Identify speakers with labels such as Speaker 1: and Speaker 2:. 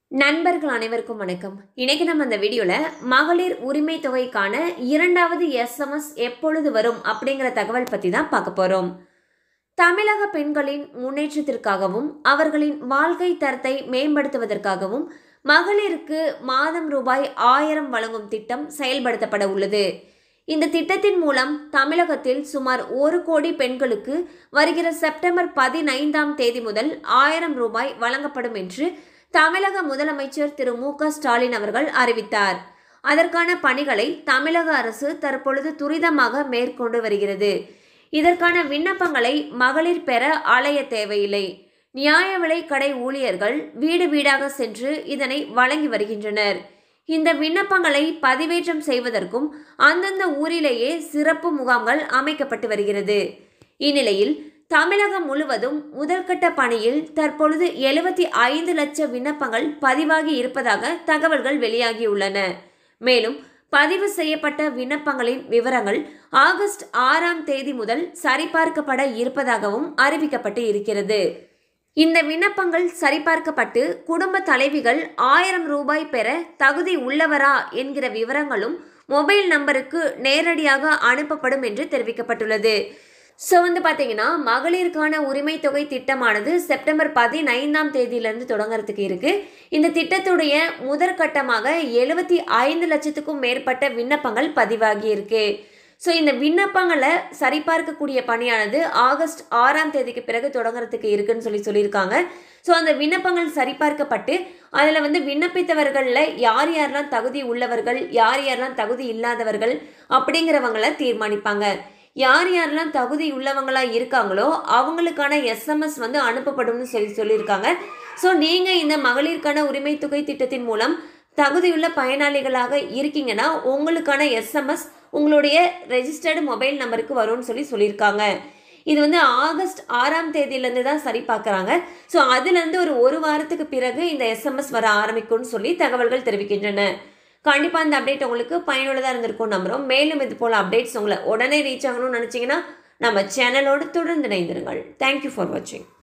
Speaker 1: நண்பர்கள் அனைவருக்கும் வணக்கம் இன்னைக்கு நம்ம இந்த வீடியோவில் மகளிர் உரிமை தொகைக்கான இரண்டாவது எஸ்எம்எஸ் எப்பொழுது வரும் அப்படிங்கிற தகவல் பற்றி தான் பார்க்க போகிறோம் தமிழக பெண்களின் முன்னேற்றத்திற்காகவும் அவர்களின் வாழ்க்கை தரத்தை மேம்படுத்துவதற்காகவும் மகளிருக்கு மாதம் ரூபாய் ஆயிரம் வழங்கும் திட்டம் செயல்படுத்தப்பட உள்ளது இந்த திட்டத்தின் மூலம் தமிழகத்தில் சுமார் ஒரு கோடி பெண்களுக்கு வருகிற செப்டம்பர் பதினைந்தாம் தேதி முதல் ஆயிரம் ரூபாய் வழங்கப்படும் என்று தமிழக முதலமைச்சர் திரு மு க ஸ்டாலின் அவர்கள் அறிவித்தார் அதற்கான பணிகளை தமிழக அரசு தற்பொழுது துரிதமாக மேற்கொண்டு வருகிறது இதற்கான விண்ணப்பங்களை மகளிர் பெற அலைய தேவையில்லை நியாய விலை கடை ஊழியர்கள் வீடு வீடாக சென்று இதனை வழங்கி வருகின்றனர் இந்த விண்ணப்பங்களை பதிவேற்றம் செய்வதற்கும் அந்தந்த ஊரிலேயே சிறப்பு முகாம்கள் அமைக்கப்பட்டு வருகிறது இந்நிலையில் தமிழகம் முழுவதும் முதல்கட்ட பணியில் தற்பொழுது எழுபத்தி ஐந்து லட்சம் விண்ணப்பங்கள் பதிவாகி இருப்பதாக தகவல்கள் வெளியாகியுள்ளன மேலும் பதிவு செய்யப்பட்ட விண்ணப்பங்களின் விவரங்கள் ஆகஸ்ட் ஆறாம் தேதி முதல் சரிபார்க்கப்பட இருப்பதாகவும் அறிவிக்கப்பட்டு இருக்கிறது இந்த விண்ணப்பங்கள் சரிபார்க்கப்பட்டு குடும்ப தலைவிகள் ஆயிரம் ரூபாய் பெற தகுதி உள்ளவரா என்கிற விவரங்களும் மொபைல் நம்பருக்கு நேரடியாக அனுப்பப்படும் என்று தெரிவிக்கப்பட்டுள்ளது ஸோ வந்து பார்த்தீங்கன்னா மகளிருக்கான உரிமை தொகை திட்டமானது செப்டம்பர் பதினைந்தாம் தேதியிலிருந்து தொடங்குறதுக்கு இருக்கு இந்த திட்டத்துடைய முதற்கட்டமாக எழுபத்தி ஐந்து லட்சத்துக்கும் மேற்பட்ட விண்ணப்பங்கள் பதிவாகி இருக்கு ஸோ இந்த விண்ணப்பங்களை சரிபார்க்கக்கூடிய பணியானது ஆகஸ்ட் ஆறாம் தேதிக்கு பிறகு தொடங்குறதுக்கு இருக்குன்னு சொல்லி சொல்லியிருக்காங்க ஸோ அந்த விண்ணப்பங்கள் சரிபார்க்கப்பட்டு அதில் வந்து விண்ணப்பித்தவர்களில் யார் யாரெல்லாம் தகுதி உள்ளவர்கள் யார் யாரெல்லாம் தகுதி இல்லாதவர்கள் அப்படிங்கிறவங்கள தீர்மானிப்பாங்க யார் யாரெல்லாம் தகுதி உள்ளவங்களா இருக்காங்களோ அவங்களுக்கான எஸ்எம்எஸ் வந்து அனுப்பப்படும்னு சொல்லி சொல்லியிருக்காங்க ஸோ நீங்கள் இந்த மகளிருக்கான உரிமை தொகை திட்டத்தின் மூலம் தகுதியுள்ள பயனாளிகளாக இருக்கீங்கன்னா உங்களுக்கான எஸ்எம்எஸ் உங்களுடைய ரெஜிஸ்டர்டு மொபைல் நம்பருக்கு வரும்னு சொல்லி சொல்லியிருக்காங்க இது வந்து ஆகஸ்ட் ஆறாம் தேதியிலேருந்து தான் சரி பார்க்குறாங்க ஸோ அதுலேருந்து ஒரு ஒரு வாரத்துக்கு பிறகு இந்த எஸ்எம்எஸ் வர ஆரம்பிக்கும்னு சொல்லி தகவல்கள் தெரிவிக்கின்றன கண்டிப்பாக இந்த அப்டேட் உங்களுக்கு பயனுள்ளதாக இருந்திருக்கும் நம்புகிறோம் மேலும் இது போல் அப்டேட்ஸ் உங்களை உடனே ரீச் ஆகணும்னு நினச்சிங்கன்னா நம்ம சேனலோடு தொடர்ந்து இணைந்திருங்கள் தேங்க்யூ ஃபார் வாட்சிங்